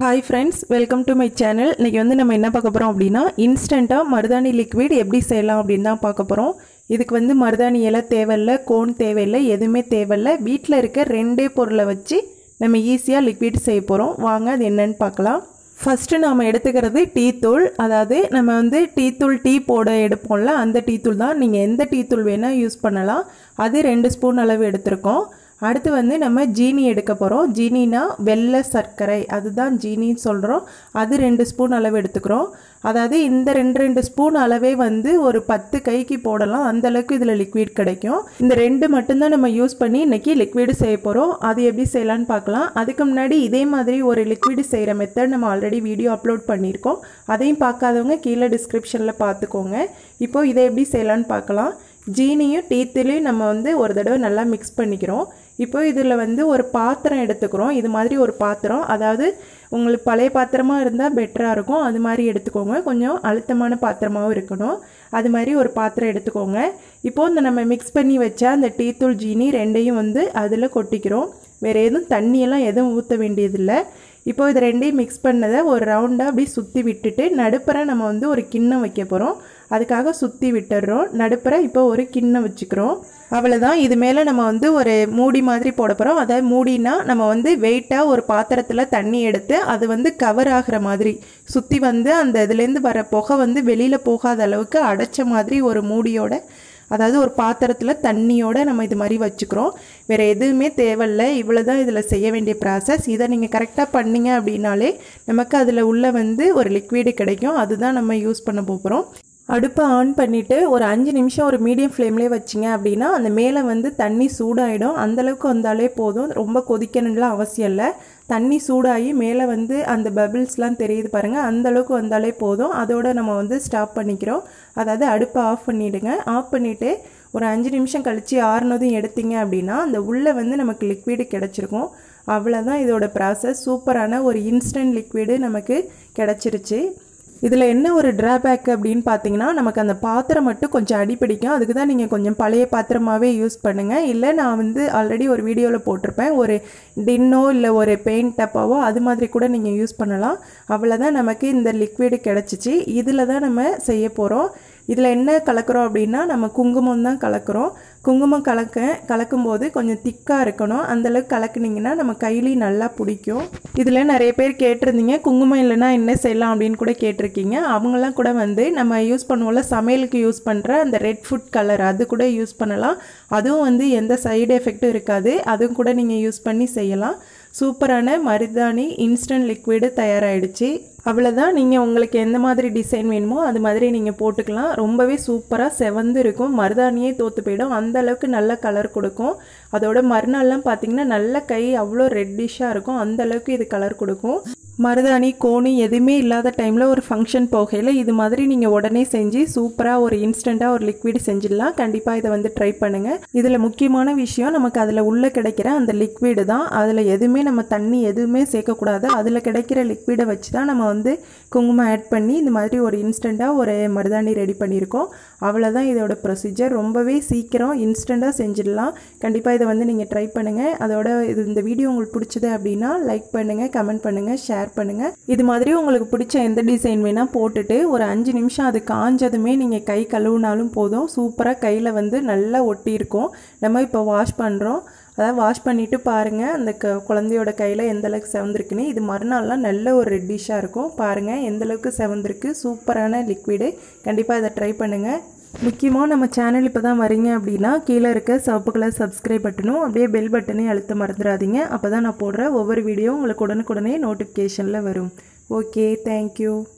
hi friends welcome to my channel இன்றைக்கி வந்து நம்ம என்ன பார்க்க போகிறோம் அப்படின்னா இன்ஸ்டண்ட்டாக மருதாணி லிக்விட் எப்படி செய்யலாம் அப்படின்னு தான் பார்க்க போகிறோம் இதுக்கு வந்து மருதாணி இலை தேவையில்ல கோன் தேவையில்லை எதுவுமே தேவையில்ல வீட்டில் இருக்க ரெண்டே பொருளை வச்சு நம்ம ஈஸியாக லிக்விட் செய்ய போகிறோம் வாங்க அது என்னன்னு பார்க்கலாம் ஃபஸ்ட்டு நாம் எடுத்துக்கிறது டீ தூள் அதாவது நம்ம வந்து டீ தூள் டீ போட எடுப்போம்ல அந்த டீ தூள் தான் நீங்கள் எந்த டீ தூள் வேணால் யூஸ் பண்ணலாம் அது ரெண்டு ஸ்பூன் அளவு எடுத்திருக்கோம் அடுத்து வந்து நம்ம ஜீனி எடுக்க போகிறோம் ஜீனினா வெள்ளை சர்க்கரை அதுதான் ஜீனின்னு சொல்கிறோம் அது ரெண்டு ஸ்பூன் அளவு எடுத்துக்கிறோம் அதாவது இந்த ரெண்டு ரெண்டு ஸ்பூன் அளவே வந்து ஒரு பத்து கைக்கு போடலாம் அந்த அளவுக்கு இதில் லிக்விட் கிடைக்கும் இந்த ரெண்டு மட்டும்தான் நம்ம யூஸ் பண்ணி இன்றைக்கி லிக்விடு செய்ய போகிறோம் அது எப்படி செய்யலான்னு பார்க்கலாம் அதுக்கு முன்னாடி இதே மாதிரி ஒரு லிக்விடு செய்கிற மெத்தட் நம்ம ஆல்ரெடி வீடியோ அப்லோட் பண்ணியிருக்கோம் அதையும் பார்க்காதவங்க கீழே டிஸ்கிரிப்ஷனில் பார்த்துக்கோங்க இப்போது இதை எப்படி செய்யலான்னு பார்க்கலாம் ஜீனியும் டீத்துலேயும் நம்ம வந்து ஒரு தடவை நல்லா மிக்ஸ் பண்ணிக்கிறோம் இப்போ இதில் வந்து ஒரு பாத்திரம் எடுத்துக்கிறோம் இது மாதிரி ஒரு பாத்திரம் அதாவது உங்களுக்கு பழைய பாத்திரமாக இருந்தால் பெட்டராக இருக்கும் அது மாதிரி எடுத்துக்கோங்க கொஞ்சம் அழுத்தமான பாத்திரமாகவும் இருக்கணும் அது மாதிரி ஒரு பாத்திரம் எடுத்துக்கோங்க இப்போது இந்த நம்ம மிக்ஸ் பண்ணி வச்ச அந்த டீத்தூள் ஜீனி ரெண்டையும் வந்து அதில் கொட்டிக்கிறோம் வேறு எதுவும் தண்ணியெல்லாம் எதுவும் ஊற்ற வேண்டியதில்லை இப்போ இது ரெண்டையும் மிக்ஸ் பண்ணதை ஒரு ரவுண்டாக அப்படி சுற்றி விட்டுட்டு நடுப்புற நம்ம வந்து ஒரு கிண்ணம் வைக்க போகிறோம் அதுக்காக சுற்றி விட்டுடுறோம் நடுப்புற இப்போ ஒரு கிண்ணம் வச்சுக்கிறோம் அவ்வளோதான் இது மேலே நம்ம வந்து ஒரு மூடி மாதிரி போட போகிறோம் அதாவது மூடினா நம்ம வந்து வெயிட்டாக ஒரு பாத்திரத்தில் தண்ணி எடுத்து அது வந்து கவர் ஆகிற மாதிரி சுற்றி வந்து அந்த இதுலேருந்து வர புகை வந்து வெளியில் போகாத அளவுக்கு அடைச்ச மாதிரி ஒரு மூடியோட அதாவது ஒரு பாத்திரத்தில் தண்ணியோட நம்ம இது மாதிரி வச்சுக்கிறோம் வேறு எதுவுமே தேவையில்ல இவ்வளோ தான் இதில் செய்ய வேண்டிய ப்ராசஸ் இதை நீங்கள் கரெக்டாக பண்ணீங்க அப்படின்னாலே நமக்கு அதில் உள்ள வந்து ஒரு லிக்விடு கிடைக்கும் அதுதான் நம்ம யூஸ் பண்ண போகிறோம் அடுப்பை ஆன் பண்ணிவிட்டு ஒரு அஞ்சு நிமிஷம் ஒரு மீடியம் ஃப்ளேம்லேயே வச்சிங்க அப்படின்னா அந்த மேலே வந்து தண்ணி சூடாயிடும் அந்தளவுக்கு வந்தாலே போதும் ரொம்ப கொதிக்கணும்லாம் அவசியம் இல்லை தண்ணி சூடாகி மேலே வந்து அந்த பபிள்ஸ்லாம் தெரியுது பாருங்கள் அந்தளவுக்கு வந்தாலே போதும் அதோட நம்ம வந்து ஸ்டாப் பண்ணிக்கிறோம் அதாவது அடுப்பை ஆஃப் பண்ணிவிடுங்க ஆஃப் பண்ணிவிட்டு ஒரு அஞ்சு நிமிஷம் கழித்து ஆறுனதும் எடுத்தீங்க அப்படின்னா அந்த உள்ளே வந்து நமக்கு லிக்விடு கிடச்சிருக்கும் அவ்வளோதான் இதோட ப்ராசஸ் சூப்பரான ஒரு இன்ஸ்டன்ட் லிக்விடு நமக்கு கிடச்சிருச்சு இதில் என்ன ஒரு ட்ராபேக் அப்படின்னு பார்த்தீங்கன்னா நமக்கு அந்த பாத்திரம் மட்டும் கொஞ்சம் அடிப்பிடிக்கும் அதுக்கு தான் நீங்கள் கொஞ்சம் பழைய பாத்திரமாகவே யூஸ் பண்ணுங்கள் இல்லை நான் வந்து ஆல்ரெடி ஒரு வீடியோவில் போட்டிருப்பேன் ஒரு டின்னோ இல்லை ஒரு பெயிண்ட் டப்பாவோ அது மாதிரி கூட நீங்கள் யூஸ் பண்ணலாம் அவ்வளோதான் நமக்கு இந்த லிக்விடு கிடச்சிச்சு இதில் தான் நம்ம செய்ய போகிறோம் இதில் என்ன கலக்கிறோம் அப்படின்னா நம்ம குங்குமம் தான் கலக்கிறோம் குங்குமம் கலக்க கலக்கும்போது கொஞ்சம் திக்காக இருக்கணும் அந்தளவுக்கு கலக்குனிங்கன்னா நம்ம கையிலையும் நல்லா பிடிக்கும் இதில் நிறைய பேர் கேட்டிருந்தீங்க குங்குமம் இல்லைன்னா என்ன செய்யலாம் அப்படின்னு கூட கேட்டிருக்கீங்க அவங்களாம் கூட வந்து நம்ம யூஸ் பண்ணுவோம்ல சமையலுக்கு யூஸ் பண்ணுற அந்த ரெட் ஃபுட் கலர் அது கூட யூஸ் பண்ணலாம் அதுவும் வந்து எந்த சைடு எஃபெக்ட்டும் இருக்காது அதுவும் கூட நீங்கள் யூஸ் பண்ணி செய்யலாம் சூப்பரான மருதாணி இன்ஸ்டன்ட் லிக்விடு தயாராகிடுச்சு அவ்வளோதான் நீங்கள் உங்களுக்கு எந்த மாதிரி டிசைன் வேணுமோ அது மாதிரி நீங்கள் போட்டுக்கலாம் ரொம்பவே சூப்பராக செவந்து இருக்கும் மருதாணியே தோற்று போயிடும் அந்த அளவுக்கு நல்ல கலர் கொடுக்கும் அதோட மறுநாள்லாம் பார்த்தீங்கன்னா நல்ல கை அவ்வளோ ரெட்டிஷாக இருக்கும் அந்த அளவுக்கு இது கலர் கொடுக்கும் மருதாணி கோணி எதுவுமே இல்லாத டைமில் ஒரு ஃபங்க்ஷன் போகையில் இது மாதிரி நீங்கள் உடனே செஞ்சு சூப்பராக ஒரு இன்ஸ்டண்ட்டாக ஒரு லிக்விட் செஞ்சிடலாம் கண்டிப்பாக இதை வந்து ட்ரை பண்ணுங்கள் இதில் முக்கியமான விஷயம் நமக்கு அதில் உள்ளே கிடைக்கிற அந்த லிக்விடு தான் அதில் எதுவுமே நம்ம தண்ணி எதுவுமே சேர்க்கக்கூடாது அதில் கிடைக்கிற லிக்விடை வச்சு தான் நம்ம வந்து குங்குமம் ஆட் பண்ணி இந்த மாதிரி ஒரு இன்ஸ்டண்ட்டாக ஒரு மருதாணி ரெடி பண்ணியிருக்கோம் அவ்வளோதான் இதோட ப்ரொசீஜர் ரொம்பவே சீக்கிரம் இன்ஸ்டண்ட்டாக செஞ்சிடலாம் கண்டிப்பாக இதை வந்து நீங்கள் ட்ரை பண்ணுங்கள் அதோட இது இந்த வீடியோ உங்களுக்கு பிடிச்சது அப்படின்னா லைக் பண்ணுங்கள் கமெண்ட் பண்ணுங்கள் ஷேர் பண்ணுங்கள் இது மாதிரி உங்களுக்கு பிடிச்ச எந்த டிசைன் வேணால் போட்டுட்டு ஒரு அஞ்சு நிமிஷம் அது காஞ்சதுமே நீங்கள் கை கழுவுனாலும் போதும் சூப்பராக கையில் வந்து நல்லா ஒட்டி இருக்கும் நம்ம இப்போ வாஷ் பண்ணுறோம் அதாவது வாஷ் பண்ணிவிட்டு பாருங்கள் அந்த க குழந்தையோட கையில் எந்த அளவுக்கு செவந்திருக்குன்னு இது மறுநாள்லாம் நல்ல ஒரு ரெட்டிஷாக இருக்கும் பாருங்கள் எந்த அளவுக்கு செவந்திருக்கு சூப்பரான லிக்விடு கண்டிப்பாக இதை ட்ரை பண்ணுங்கள் முக்கியமாக நம்ம சேனல் இப்போ தான் வரீங்க அப்படின்னா கீழே இருக்க சிவப்பு கலர் சப்ஸ்கிரைப் பட்டனும் அப்படியே பெல் பட்டனையும் அழுத்த மறந்துடாதீங்க அப்போ தான் நான் போடுற ஒவ்வொரு வீடியோ உங்களுக்கு உடனுக்குடனே நோட்டிஃபிகேஷனில் வரும் ஓகே தேங்க்யூ